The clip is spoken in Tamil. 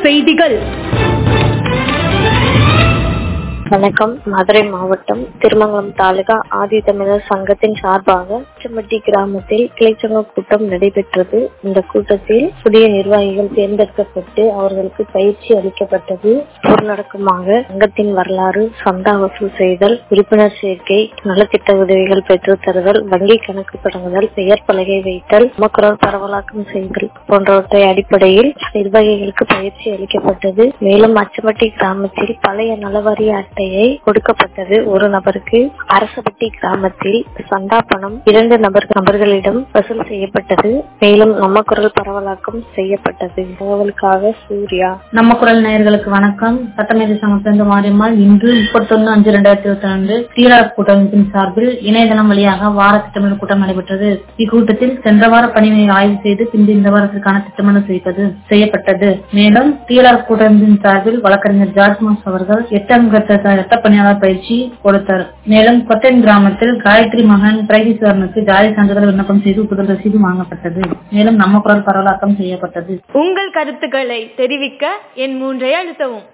செய்திகள் வணக்கம் மதுரை மாவட்டம் திருமங்கலம் தாலுகா ஆதி தமிழர் சங்கத்தின் சார்பாக செம்மட்டி கிராமத்தில் கிளைச்சங்க கூட்டம் நடைபெற்றது இந்த கூட்டத்தில் புதிய நிர்வாகிகள் தேர்ந்தெடுக்கப்பட்டு அவர்களுக்கு பயிற்சி அளிக்கப்பட்டது பொருளடக்கமாக சங்கத்தின் வரலாறு சந்தா வசூல் செய்தல் உறுப்பினர் சேர்க்கை நலத்திட்ட உதவிகள் பெற்றுத் தருதல் வங்கி கணக்கு தொடங்குதல் பெயர் பலகை வைத்தல் மக்கள் பரவலாக்கம் செய்தல் போன்றவற்றை அடிப்படையில் நிர்வாகிகளுக்கு பயிற்சி அளிக்கப்பட்டது மேலும் அச்சப்பட்டி கிராமத்தில் பழைய நலவாரிய அட்டையை கொடுக்கப்பட்டது ஒரு நபருக்கு அரசப்பட்டி கிராமத்தில் சந்தா பணம் இரண்டு நபர் நபர்களிடம் வசூல் செய்யப்பட்டது மேலும் நம்ம குரல் பரவலாக்கம் செய்யப்பட்டது தகவலுக்காக சூர்யா நம்ம குரல் நேயர்களுக்கு வணக்கம் சட்டமேதை சமப்பிரந்த மாரியம்மாள் இன்று முப்பத்தொன்னு அஞ்சு ரெண்டாயிரத்தி இருபத்தி ரெண்டு தீரார் கூட்டமைப்பின் சார்பில் இணையதளம் வழியாக வார திட்டமிடல் கூட்டம் நடைபெற்றது இக்கூட்டத்தில் சென்ற வார பணிகளை ஆய்வு செய்து பின்பு இந்த வாரத்திற்கான திட்டமிடல் செய்வது செய்யப்பட்டது மேலும் தீரார் கூட்டமைப்பின் சார்பில் வழக்கறிஞர் ஜார்ஜ் மாஸ் அவர்கள் எட்டு சட்ட பணியாளர் பயிற்சி கொடுத்தார் மேலும் கொட்டன் கிராமத்தில் காயத்ரி மகன் பிரைதீஸ்வரனுக்கு ஜாதி சான்றிதழ் விண்ணப்பம் செய்து ஒப்புதல் ரசீது வாங்கப்பட்டது மேலும் நம்ம குரல் பரவலாக்கம் செய்யப்பட்டது உங்கள் கருத்துக்களை தெரிவிக்க என் மூன்றை அழுத்தவும்